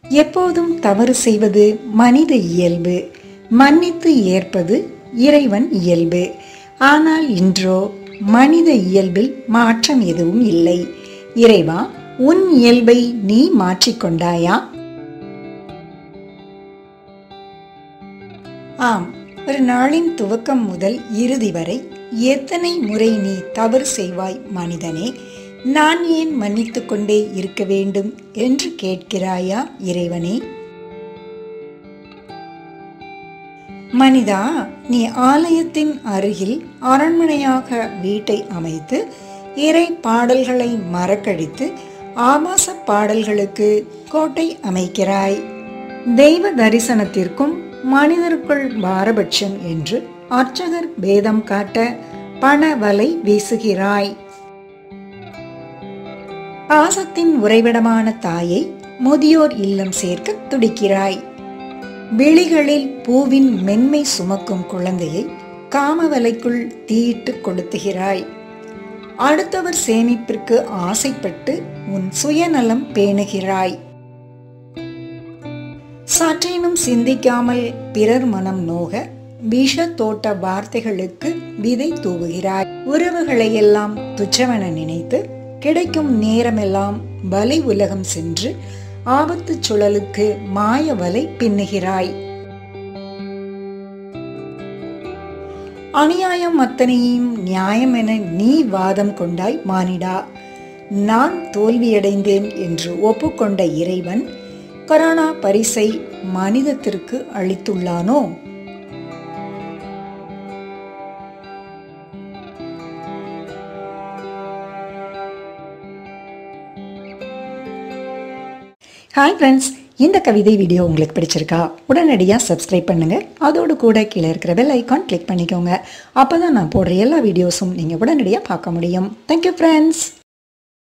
எப்போதும் தவறு செய்வது மனித இயல்பு மன்னித்து ஏற்பது இறைவன் இயல்பு ஆனால் இன்றோ மனித இயல்பில் மாற்றம் எதுவும் இல்லை இறைவா உன் இயல்பை நீ மாற்றிக்கொண்டாயா ஆம் ஒரு நாளின் துவக்கம் முதல் இறுதி வரை எத்தனை முறை நீ தவறு செய்வாய் மனிதனே நான் ஏன் மன்னித்துக் கொண்டே இருக்க வேண்டும் என்று கேட்கிறாயா இறைவனே மனிதா நீ ஆலயத்தின் அருகில் அரண்மனையாக வீட்டை அமைத்து இறை பாடல்களை மறக்கடித்து ஆபாச பாடல்களுக்கு கோட்டை அமைக்கிறாய் தெய்வ தரிசனத்திற்கும் மனிதருக்குள் பாரபட்சம் என்று அர்ச்சகர் பேதம் காட்ட பண வலை வீசுகிறாய் பாசத்தின் உறைவிடமான தாயை முதியோர் இல்லம் சேர்க்க துடிக்கிறாய் விழிகளில் பூவின் மென்மை சுமக்கும் குழந்தையை காமவலைக்குள் தீயிட்டு கொளுத்துகிறாய் அடுத்தவர் சேமிப்பிற்கு ஆசைப்பட்டு உன் சுயநலம் பேணுகிறாய் சற்றேனும் சிந்திக்காமல் பிறர் மனம் நோக விஷ தோட்ட வார்த்தைகளுக்கு விதை தூவுகிறாய் உறவுகளை எல்லாம் துச்சவன நினைத்து கிடைக்கும் நேரமெல்லாம் வலை உலகம் சென்று ஆபத்து சுழலுக்கு மாய வலை பின்னுகிறாய் அநியாயம் அத்தனையும் நியாயம் என நீ வாதம் கொண்டாய் மானிடா நான் தோல்வியடைந்தேன் என்று ஒப்புக்கொண்ட இறைவன் கொரோனா பரிசை மனிதத்திற்கு அளித்துள்ளானோ ஹாய் ஃப்ரெண்ட்ஸ் இந்த கவிதை வீடியோ உங்களுக்கு பிடிச்சிருக்கா உடனடியாக சப்ஸ்கிரைப் பண்ணுங்க அதோடு கூட கீழே இருக்கிற பெல் ஐக்கான் கிளிக் பண்ணிக்கோங்க அப்போ தான் நான் போடுற எல்லா வீடியோஸும் நீங்கள் உடனடியாக பார்க்க முடியும் தேங்க்யூ ஃப்ரெண்ட்ஸ்